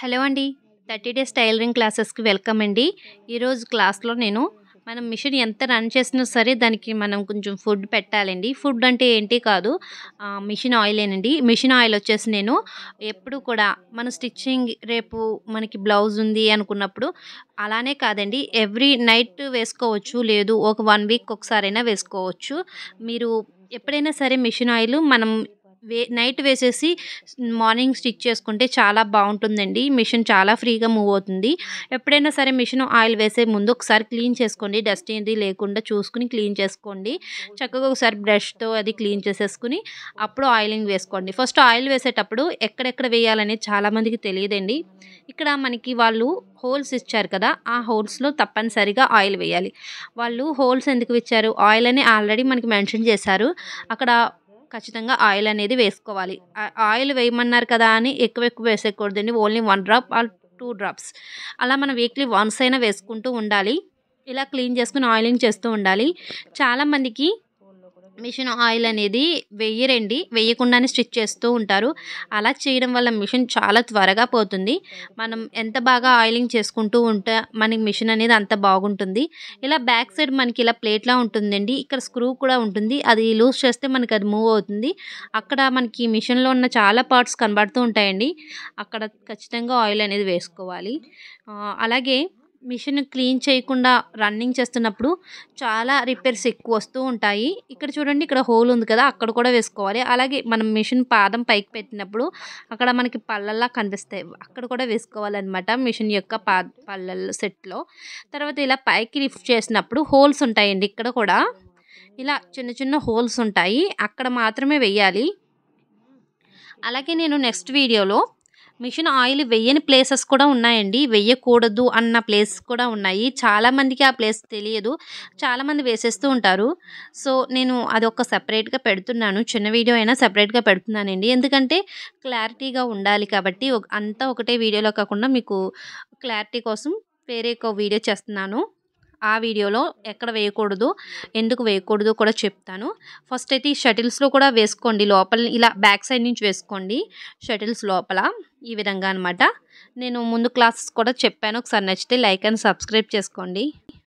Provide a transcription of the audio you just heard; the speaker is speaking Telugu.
హలో అండి థర్టీ డేస్ టైలరింగ్ క్లాసెస్కి వెల్కమ్ అండి ఈరోజు క్లాస్లో నేను మనం మిషన్ ఎంత రన్ చేసినా సరే దానికి మనం కొంచెం ఫుడ్ పెట్టాలండి ఫుడ్ అంటే ఏంటి కాదు ఆ, మిషన్ ఆయిలేనండి మిషన్ ఆయిల్ వచ్చేసి నేను ఎప్పుడు కూడా మన స్టిచ్చింగ్ రేపు మనకి బ్లౌజ్ ఉంది అనుకున్నప్పుడు అలానే కాదండి ఎవ్రీ నైట్ వేసుకోవచ్చు లేదు ఒక వన్ వీక్ ఒకసారైనా వేసుకోవచ్చు మీరు ఎప్పుడైనా సరే మిషన్ ఆయిల్ మనం వే నైట్ వేసేసి మార్నింగ్ స్టిచ్ చేసుకుంటే చాలా బాగుంటుందండి మిషన్ చాలా ఫ్రీగా మూవ్ అవుతుంది ఎప్పుడైనా సరే మిషన్ ఆయిల్ వేసే ముందు ఒకసారి క్లీన్ చేసుకోండి డస్ట్ ఏది లేకుండా చూసుకుని క్లీన్ చేసుకోండి చక్కగా ఒకసారి బ్రష్తో అది క్లీన్ చేసేసుకుని అప్పుడు ఆయిలింగ్ వేసుకోండి ఫస్ట్ ఆయిల్ వేసేటప్పుడు ఎక్కడెక్కడ వేయాలనేది చాలామందికి తెలియదండి ఇక్కడ మనకి వాళ్ళు హోల్స్ ఇచ్చారు కదా ఆ హోల్స్లో తప్పనిసరిగా ఆయిల్ వేయాలి వాళ్ళు హోల్స్ ఎందుకు ఇచ్చారు ఆయిల్ అని ఆల్రెడీ మనకి మెన్షన్ చేశారు అక్కడ ఖచ్చితంగా ఆయిల్ అనేది వేసుకోవాలి ఆ- ఆయిల్ వేయమన్నారు కదా అని ఎక్కువ ఎక్కువ వేసేయకూడదండి only one drop or two drops అలా మనం వీక్లీ వన్స్ అయినా వేసుకుంటూ ఉండాలి ఇలా క్లీన్ చేసుకుని ఆయిలింగ్ చేస్తూ ఉండాలి చాలామందికి మిషన్ ఆయిల్ అనేది వెయ్యరండి వేయకుండానే స్టిచ్ చేస్తూ ఉంటారు అలా చేయడం వల్ల మిషన్ చాలా త్వరగా పోతుంది మనం ఎంత బాగా ఆయిలింగ్ చేసుకుంటూ ఉంటే మనకి మిషన్ అనేది అంత బాగుంటుంది ఇలా బ్యాక్ సైడ్ మనకి ఇలా ప్లేట్లా ఉంటుందండి ఇక్కడ స్క్రూ కూడా ఉంటుంది అది లూజ్ చేస్తే మనకి అది మూవ్ అవుతుంది అక్కడ మనకి మిషన్లో ఉన్న చాలా పార్ట్స్ కనబడుతూ ఉంటాయండి అక్కడ ఖచ్చితంగా ఆయిల్ అనేది వేసుకోవాలి ఆ, అలాగే మిషన్ క్లీన్ చేయకుండా రన్నింగ్ చేస్తున్నప్పుడు చాలా రిపేర్స్ ఎక్కువ వస్తూ ఉంటాయి ఇక్కడ చూడండి ఇక్కడ హోల్ ఉంది కదా అక్కడ కూడా వేసుకోవాలి అలాగే మనం మిషన్ పాదం పైకి పెట్టినప్పుడు అక్కడ మనకి పళ్ళల్లా కనిపిస్తాయి అక్కడ కూడా వేసుకోవాలన్నమాట మిషన్ యొక్క పా పళ్ళ సెట్లో తర్వాత ఇలా పైకి లిఫ్ట్ చేసినప్పుడు హోల్స్ ఉంటాయండి ఇక్కడ కూడా ఇలా చిన్న చిన్న హోల్స్ ఉంటాయి అక్కడ మాత్రమే వెయ్యాలి అలాగే నేను నెక్స్ట్ వీడియోలో మిషన్ ఆయిల్ వెయ్యని ప్లేసెస్ కూడా ఉన్నాయండి వెయ్యకూడదు అన్న ప్లేస్ కూడా ఉన్నాయి చాలామందికి ఆ ప్లేస్ తెలియదు చాలామంది వేసేస్తూ ఉంటారు సో నేను అది ఒక సపరేట్గా పెడుతున్నాను చిన్న వీడియో అయినా సపరేట్గా పెడుతున్నానండి ఎందుకంటే క్లారిటీగా ఉండాలి కాబట్టి ఒక- అంతా ఒకటే వీడియోలో కాకుండా మీకు క్లారిటీ కోసం వేరే ఒక వీడియో చేస్తున్నాను ఆ వీడియోలో ఎక్కడ వేయకూడదు ఎందుకు వేయకూడదు కూడా చెప్తాను ఫస్ట్ అయితే ఈ షటిల్స్లో కూడా వేసుకోండి లోపల ఇలా బ్యాక్ సైడ్ నుంచి వేసుకోండి షటిల్స్ లోపల ఈ విధంగా అనమాట నేను ముందు క్లాసెస్ కూడా చెప్పాను ఒకసారి నచ్చితే లైక్ అండ్ సబ్స్క్రైబ్ చేసుకోండి